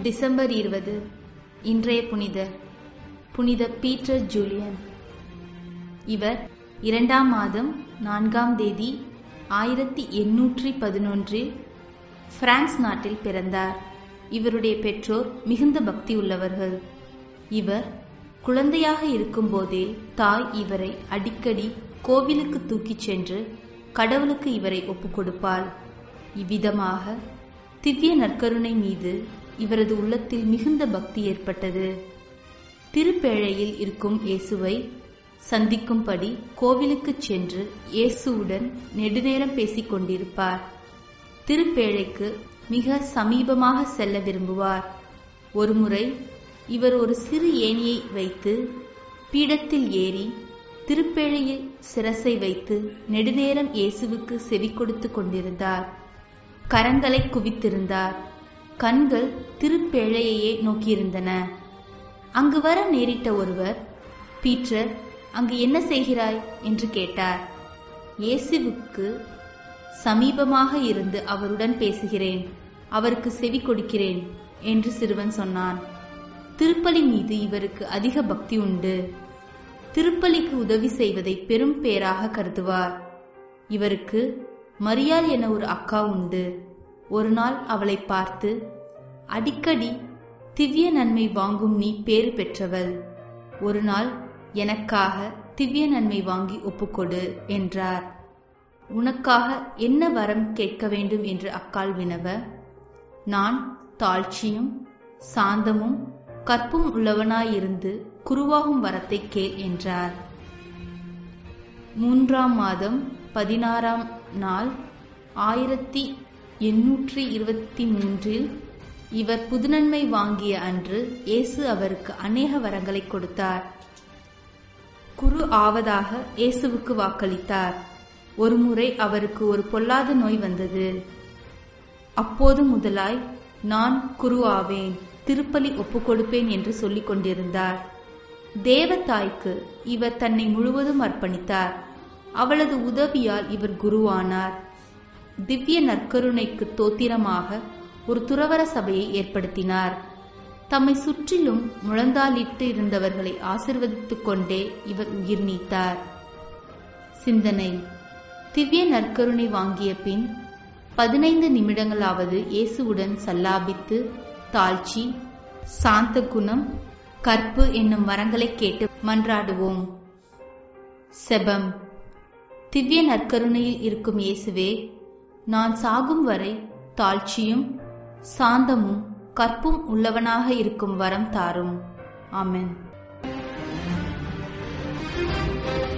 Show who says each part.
Speaker 1: December இருபது இன்றைய புனிதர் புனித பீட்டர் ஜூலியன் இவர் இரண்டாம் மாதம் நான்காம் தேதி ஆயிரத்தி எண்ணூற்றி பதினொன்றில் பிரான்ஸ் நாட்டில் பிறந்தார் இவருடைய பெற்றோர் மிகுந்த பக்தி உள்ளவர்கள் இவர் குழந்தையாக இருக்கும்போதே தாய் இவரை அடிக்கடி கோவிலுக்கு தூக்கிச் சென்று கடவுளுக்கு இவரை ஒப்புக் கொடுப்பாள் இவ்விதமாக திவ்ய நற்கருணை மீது இவரது உள்ளத்தில் மிகுந்த பக்தி ஏற்பட்டது திருப்பேழையில் இருக்கும் இயேசுவை சந்திக்கும்படி கோவிலுக்குச் சென்று இயேசுவுடன் நெடுநேரம் பேசிக் கொண்டிருப்பார் திருப்பேழைக்கு மிக சமீபமாக செல்ல விரும்புவார் ஒருமுறை இவர் ஒரு சிறு ஏணியை வைத்து பீடத்தில் ஏறி திருப்பேழையில் சிரசை வைத்து நெடுநேரம் இயேசுவுக்கு செவி கொடுத்து கொண்டிருந்தார் கரங்களை குவித்திருந்தார் கண்கள் திருப்பேழையையே நோக்கியிருந்தன அங்கு வர நேரிட்ட ஒருவர் பீட்டர் அங்கு என்ன செய்கிறாய் என்று கேட்டார் இயேசுவுக்கு சமீபமாக இருந்து அவருடன் பேசுகிறேன் அவருக்கு செவி கொடுக்கிறேன் என்று சிறுவன் சொன்னான் திருப்பலி மீது இவருக்கு அதிக பக்தி உண்டு திருப்பலிக்கு உதவி செய்வதை பெரும் பேராக கருதுவார் இவருக்கு மரியாள் என ஒரு அக்கா உண்டு ஒரு நாள் அவளை பார்த்து அடிக்கடி திவ்ய நன்மை வாங்கும் நீ பேறு பெற்றவள் ஒரு நாள் எனக்காக திவ்ய நன்மை வாங்கி ஒப்புக்கொடு என்றார் உனக்காக என்ன வரம் கேட்க வேண்டும் என்று அக்காள் வினவ நான் தாழ்ச்சியும் சாந்தமும் கற்பும் உள்ளவனாயிருந்து குருவாகும் வரத்தை கேள் என்றார் மூன்றாம் மாதம் பதினாறாம் நாள் ஆயிரத்தி எண்ணூற்றி இருபத்தி மூன்றில் இவர் புதுநன்மை வாங்கிய அன்று இயேசு அவருக்கு அநேக வரங்களை கொடுத்தார் குரு ஆவதாக இயேசுவுக்கு வாக்களித்தார் ஒருமுறை அவருக்கு ஒரு பொல்லாத நோய் வந்தது அப்போது முதலாய் நான் குரு ஆவேன் திருப்பலி ஒப்புக் கொடுப்பேன் என்று சொல்லிக் கொண்டிருந்தார் தேவதாய்க்கு இவர் தன்னை முழுவதும் அர்ப்பணித்தார் அவளது உதவியால் இவர் குருவானார் திவ்ய நற்கருணைக்கு தோத்திரமாக ஒரு துறவர சபையை ஏற்படுத்தினார் தம்மை சுற்றிலும் முழந்தாளிட்டு இருந்தவர்களை ஆசிர்வதித்துக் கொண்டே இவர் உயிர் நீத்தார் சிந்தனை திவ்ய நற்கருணை வாங்கிய பின் பதினைந்து நிமிடங்களாவது இயேசுவுடன் சல்லாபித்து தாழ்ச்சி சாந்த குணம் கற்பு என்னும் வரங்களை கேட்டு மன்றாடுவோம் செபம் திவ்ய நற்கருணையில் இருக்கும் இயேசுவே நான் சாகும் வரை தாழ்ச்சியும் சாந்தமும் கற்பும் உள்ளவனாக இருக்கும் வரம் தாரும் ஆமென்